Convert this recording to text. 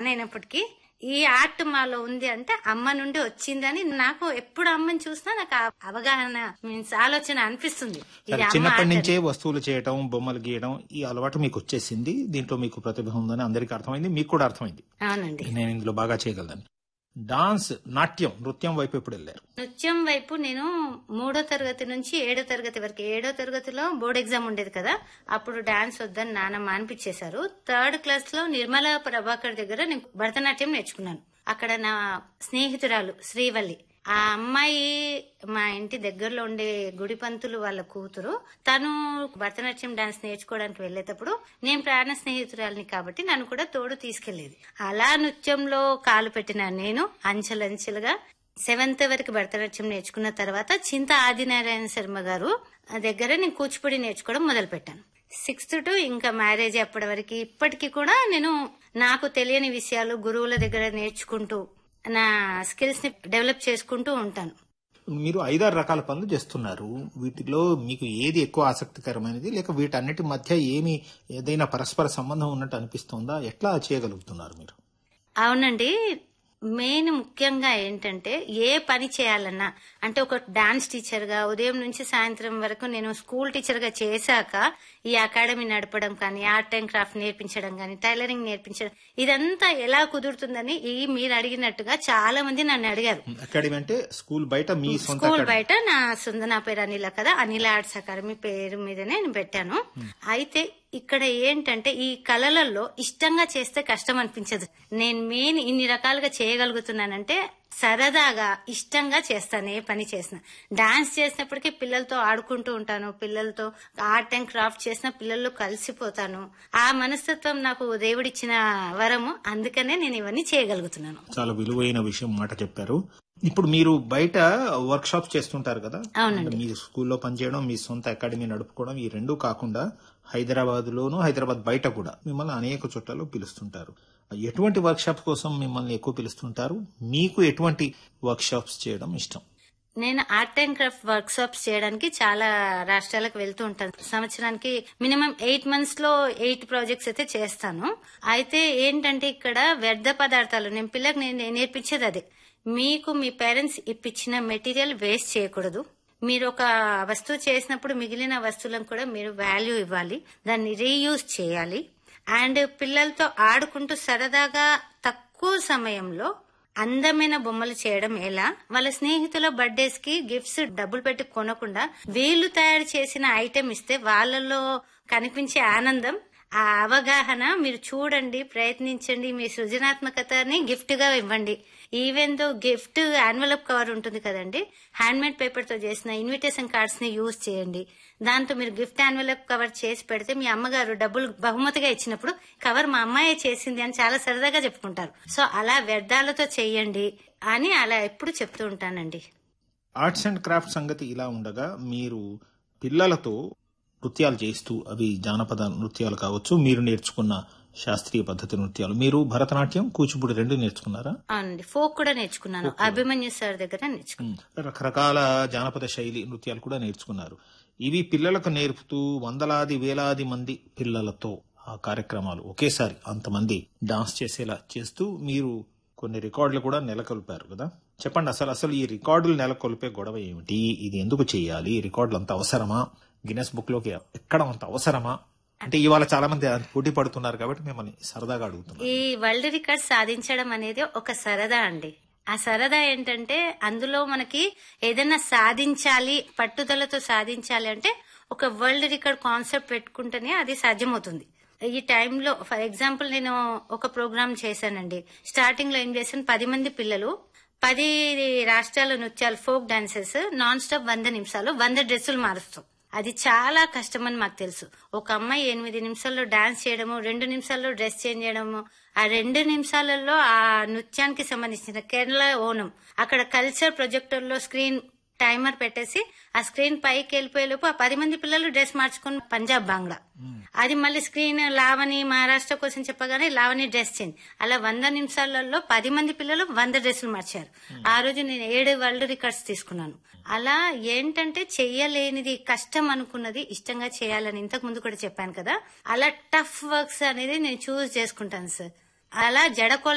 అయినప్పటికీ ఈ ఆర్ట్ మాలో ఉంది అంటే అమ్మ నుండి వచ్చిందని నాకు ఎప్పుడు అమ్మని చూసినా నాకు ఆ అవగాహన మీన్స్ ఆలోచన అనిపిస్తుంది ఇది సరే, అమ్మ చిన్నప్పటి art నుంచే వస్తువులు చేయటం బొమ్మలు గీయడం ఈ అలవాటు మీకు వచ్చేసింది దీంట్లో మీకు ప్రతిభ ఉందని అందరికీ అర్థమైంది మీకు కూడా అర్థమైంది అవునండి నేను ఇందులో బాగా చేయగలను డాన్స్ నాట్యం నృత్యం వైపు ఎప్పుడు వెళ్ళారు నృత్యం వైపు నేను మూడో తరగతి నుంచి ఏడో తరగతి వరకు ఏడో తరగతిలో బోర్డ్ ఎగ్జామ్ ఉండేది కదా అప్పుడు డాన్స్ వద్దని నాన్న మానిపించేశారు థర్డ్ క్లాస్ లో నిర్మలా ప్రభాకర్ దగ్గర నేను భరతనాట్యం నేర్చుకున్నాను అక్కడ నా స్నేహితురాలు శ్రీవల్లి ఆ అమ్మాయి మా ఇంటి దగ్గరలో ఉండే గుడి పంతులు వాళ్ళ కూతురు తను భరతనాట్యం డాన్స్ నేర్చుకోవడానికి వెళ్లేటప్పుడు నేను ప్రాణ స్నేహితురాలిని కాబట్టి నన్ను కూడా తోడు తీసుకెళ్లేది అలా నృత్యంలో కాలు పెట్టిన నేను అంచెలంచెలుగా సెవెంత్ వరకు భరతనాట్యం నేర్చుకున్న తర్వాత చింత ఆదినారాయణ శర్మ గారు దగ్గర నేను కూచిపూడి నేర్చుకోవడం మొదలు పెట్టాను సిక్స్త్ టు ఇంకా మ్యారేజ్ అప్పటి వరకు ఇప్పటికీ కూడా నేను నాకు తెలియని విషయాలు గురువుల దగ్గర నేర్చుకుంటూ నా స్కిల్స్ ని డెవలప్ చేసుకుంటూ ఉంటాను మీరు ఐదారు రకాల పనులు చేస్తున్నారు వీటిలో మీకు ఏది ఎక్కువ ఆసక్తికరమైనది లేక వీటన్నిటి మధ్య ఏమి ఏదైనా పరస్పర సంబంధం ఉన్నట్టు అనిపిస్తోందా ఎట్లా చేయగలుగుతున్నారు మీరు అవునండి మెయిన్ ముఖ్యంగా ఏంటంటే ఏ పని చేయాలన్నా అంటే ఒక డాన్స్ టీచర్ గా ఉదయం నుంచి సాయంత్రం వరకు నేను స్కూల్ టీచర్ గా చేశాక ఈ అకాడమీ నడపడం కానీ ఆర్ట్ అండ్ క్రాఫ్ట్ నేర్పించడం కానీ టైలరింగ్ నేర్పించడం ఇదంతా ఎలా కుదురుతుందని ఈ మీరు అడిగినట్టుగా చాలా మంది నన్ను అడిగారు అకాడమీ అంటే స్కూల్ బయట మీ సొంత స్కూల్ అకాడమీ బయట నా సొంత నా పేరు అనిల కదా అనిల ఆర్ట్స్ అకాడమీ పేరు మీదనే నేను పెట్టాను అయితే ఇక్కడ ఏంటంటే ఈ కళలలో ఇష్టంగా చేస్తే కష్టం అనిపించదు నేను మెయిన్ ఇన్ని రకాలుగా చేయగలుగుతున్నానంటే సరదాగా ఇష్టంగా చేస్తాను ఏ పని చేసినా డాన్స్ చేసినప్పటికీ పిల్లలతో ఆడుకుంటూ ఉంటాను పిల్లలతో ఆర్ట్ అండ్ క్రాఫ్ట్ చేసిన పిల్లల్లో కలిసిపోతాను ఆ మనస్తత్వం నాకు దేవుడిచ్చిన వరము అందుకనే నేను ఇవన్నీ చేయగలుగుతున్నాను చాలా విలువైన విషయం మాట చెప్పారు ఇప్పుడు మీరు బయట వర్క్ షాప్స్ చేస్తుంటారు కదా అవునండి. మీ స్కూల్లో పనిచేయడం మీ సొంత అకాడమీ నడుపుకోవడం ఈ రెండు కాకుండా హైదరాబాద్ లోను హైదరాబాద్ బయట కూడా మిమ్మల్ని అనేక చోట్లలో పిలుస్తుంటారు ఎటువంటి వర్క్ షాప్స్ కోసం మిమ్మల్ని ఎక్కువ పిలుస్తుంటారు మీకు ఎటువంటి వర్క్ షాప్స్ చేయడం ఇష్టం నేను art and craft workshops చేయడానికి చాలా రాష్ట్రాలకు వెళ్తూ ఉంటాను సంవత్సరానికి మినిమం ఎయిట్ మంత్స్ లో ఎయిట్ ప్రాజెక్ట్స్ అయితే చేస్తాను అయితే ఏంటంటే ఇక్కడ వ్యర్థ పదార్థాలు నేను పిల్లలకు నేను నేర్పించేది అదే మీకు మీ పేరెంట్స్ ఇప్పించిన మెటీరియల్ వేస్ట్ చేయకూడదు మీరు ఒక వస్తువు చేసినప్పుడు మిగిలిన వస్తువులను కూడా మీరు వాల్యూ ఇవ్వాలి దాన్ని రీయూజ్ చేయాలి అండ్ పిల్లలతో ఆడుకుంటూ సరదాగా తక్కువ సమయంలో అందమైన బొమ్మలు చేయడం ఎలా వాళ్ళ స్నేహితుల బర్త్డేస్ కి గిఫ్ట్స్ డబ్బులు పెట్టి కొనకుండా వీళ్ళు తయారు చేసిన ఐటెం ఇస్తే వాళ్ళలో కనిపించే ఆనందం ఆ అవగాహన మీరు చూడండి ప్రయత్నించండి మీ సృజనాత్మకతని గిఫ్ట్ గా ఇవ్వండి even though gift envelope cover ఉంటుంది కదండి హ్యాండ్మేడ్ పేపర్ తో చేసిన ఇన్విటేషన్ కార్డ్స్ ని యూజ్ చేయండి దాంతో మీరు గిఫ్ట్ యాన్వలప్ కవర్ చేసి పెడితే మీ అమ్మగారు డబ్బులు బహుమతిగా ఇచ్చినప్పుడు కవర్ మా అమ్మాయే చేసింది అని చాలా సరదాగా చెప్పుకుంటారు సో అలా వ్యర్థాలతో చెయ్యండి అని అలా ఎప్పుడు చెప్తూ ఉంటానండి ఆర్ట్స్ అండ్ క్రాఫ్ట్ సంగతి ఇలా ఉండగా మీరు పిల్లలతో నృత్యాలు చేస్తూ అవి జానపద నృత్యాలు కావచ్చు మీరు నేర్చుకున్న శాస్త్రీయ పద్ధతి నృత్యాలు మీరు భరతనాట్యం కూచిపూడి రెండు నేర్చుకున్నారా అవునండి ఫోక్ కూడా నేర్చుకున్నాను అభిమన్యు సార్ దగ్గర నేర్చుకున్నాను ఉమ్, రకరకాల జానపద శైలి నృత్యాలు కూడా నేర్చుకున్నారు ఇవి పిల్లలకు నేర్పుతూ వందలాది వేలాది మంది పిల్లలతో ఆ కార్యక్రమాలు ఒకేసారి అంతమంది డాన్స్ చేసేలా చేస్తూ మీరు కొన్ని రికార్డులు కూడా నెలకొల్పారు కదా చెప్పండి అసలు అసలు ఈ రికార్డులు నెలకొల్పే గొడవ ఏమిటి ఇది ఎందుకు చేయాలి ఈ రికార్డులు అంత అవసరమా గిన్నెస్ బుక్ లోకి ఎక్కడం అంత అవసరమా అంటే ఇవాళ చాలా మంది పోటీ పడుతున్నారు కాబట్టి మిమ్మల్ని సరదాగా అడుగుతున్నాను ఈ వరల్డ్ రికార్డ్ సాధించడం అనేది ఒక సరదా అండి ఆ సరదా ఏంటంటే అందులో మనకి ఏదైనా సాధించాలి పట్టుదలతో సాధించాలి అంటే ఒక వరల్డ్ రికార్డ్ కాన్సెప్ట్ పెట్టుకుంటేనే అది సాధ్యమవుతుంది ఈ టైంలో ఫర్ ఎగ్జాంపుల్ నేను ఒక ప్రోగ్రామ్ చేశానండి స్టార్టింగ్ లో ఏం చేశాను పది మంది పిల్లలు పది రాష్ట్రాల నృత్యాలు ఫోక్ డాన్సెస్ నాన్ స్టాప్ వంద నిమిషాలు వంద డ్రెస్సులు మారుస్తాం అది చాలా కష్టమని మాకు తెలుసు ఒక అమ్మాయి ఎనిమిది నిమిషాల్లో డాన్స్ చేయడము రెండు నిమిషాల్లో డ్రెస్ చేంజ్ చేయడము ఆ రెండు నిమిషాలలో ఆ నృత్యానికి సంబంధించిన కేరళ ఓనం అక్కడ కల్చర్ ప్రొజెక్టర్ లో స్క్రీన్ టైమర్ పెట్టేసి ఆ స్క్రీన్ పైకి వెళ్ళిపోయేలోపు ఆ పది మంది పిల్లలు డ్రెస్ మార్చుకుని పంజాబ్ బాంగ్లా అది మళ్ళీ స్క్రీన్ లావణి మహారాష్ట్ర కోసం చెప్పగానే లావణి డ్రెస్ చేంజ్ అలా వంద నిమిషాలలో పది మంది పిల్లలు వంద డ్రెస్సులు మార్చారు ఆ రోజు నేను ఏడు వరల్డ్ రికార్డ్స్ తీసుకున్నాను అలా ఏంటంటే చెయ్యలేనిది కష్టం అనుకున్నది ఇష్టంగా చేయాలని ఇంతకు ముందు కూడా చెప్పాను కదా అలా టఫ్ వర్క్స్ అనేది నేను చూస్ చేసుకుంటాను సార్ అలా జడకోల